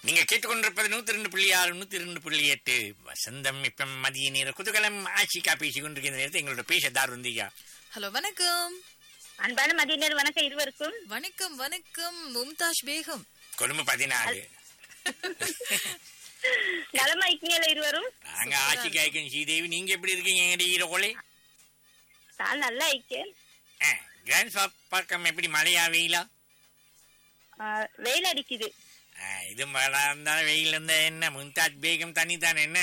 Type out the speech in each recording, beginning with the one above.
நீங்க கேட்டுக்கொண்டிருப்பது நூத்தி ரெண்டு புள்ளி ஆறு நூத்தி ரெண்டு புள்ளி எட்டு வசந்தம் இப்ப மதிய நேர குதூகலம் ஆட்சிக்கா பேசிக் கொண்டிருக்கிற நேரத்தில் எங்களோட பேச தார் வந்தீங்க ஹலோ வணக்கம் அன்பான மதியினர் வணக்கம் இருவருக்கும் வணக்கம் வணக்கம் மும்தாஜ் பேகம் கொழும்பு பதினாலு நலமா இருக்கீங்களா இருவரும் நாங்க ஆட்சி காய்க்கும் ஸ்ரீதேவி நீங்க எப்படி இருக்கீங்க எங்க ஈரோகோலை நான் நல்லா இருக்கேன் கிராண்ட் பக்கம் எப்படி மழையா வெயிலா ஆ, வெயில் அடிக்குது ஆ, இது மழை இருந்தாலும் வெயில் இருந்தா என்ன மும்தாஜ் பேகம் தண்ணி தானே என்ன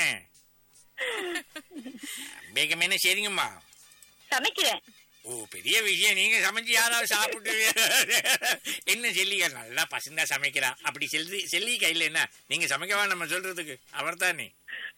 பேகம் என்ன சரிங்கம்மா சமைக்கிறேன் ஓ பெரிய விஷயம் நீங்க சமைச்சு யாராவது சாப்பிட்டு என்ன செல்லிங்க நல்லா பசந்தா சமைக்கிறா அப்படி செல்லி செல்லி கையில என்ன நீங்க சமைக்கவா நம்ம சொல்றதுக்கு அவர் தானே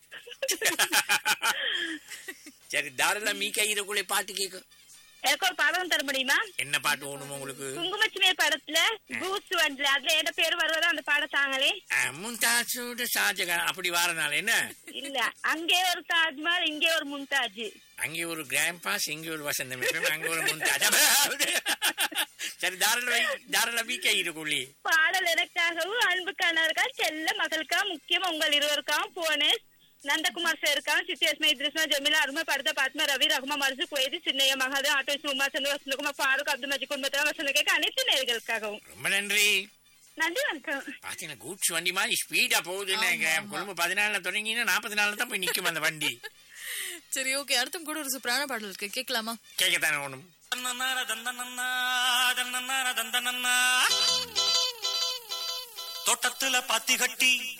சரி தாராள மீ கையிறக்குள்ளே பாட்டு கேட்கும் எனக்கு ஒரு பாடம் தர முடியுமா என்ன பாட்டு ஓடுமா உங்களுக்கு குங்குமச்சிமே படத்துல பூஸ் வண்டில அதுல என்ன பேர் வருவதோ அந்த பாடம் தாங்களே அஹ், மும்தாஜோட ஷாஜகான் அப்படி வாரனால என்ன இல்ல அங்கே ஒரு தாஜ்மஹால் இங்கே ஒரு மும்தாஜ் அங்கே ஒரு கிராண்ட் பாஸ் இங்கே ஒரு வசந்தம் FM, அங்க ஒரு மும்தாஜ் சரி தாராள வை- தாராள மீ கையிறக்குள்ளே பாடல் எனக்காகவும் அன்பு கணவருக்கா செல்ல மகளுக்கா முக்கியமா உங்கள் இருவருக்காகவும் போனேன் நந்தகுமார் சாருக்காகவும் சித்தியஸ்மா இத்ரிஸ்மா ஜமீலா அருமை படத்தை பாத்மா ரவி ரகுமா மருசு கோயது சின்னைய மகாதேவ் ஆட்டோ உமா சந்திர வசந்தகுமார் ஃபாரூக் அப்துல் மஜி குடும்பத்தில் வசந்த கேட்க அனைத்து நேர்களுக்காகவும் ரொம்ப நன்றி நன்றி வணக்கம் பாத்தீங்கன்னா கூட்ஸ் வண்டி மாதிரி ஸ்பீடா போகுதுன்னு நினைக்கிறேன். கொழும்பு பதினாலுல தொடங்கினா நாற்பத்தி நாலுல தான் போய் நிக்கும் அந்த வண்டி சரி ஓகே அடுத்தும் கூட ஒரு சூப்பரான பாடல் இருக்கு கேட்கலாமா கேட்கத்தானே ஒண்ணும் தன்னன்னார தந்தனன்னா, தன்னன்னார தந்தனன்னா. தோட்டத்துல பாத்தி கட்டி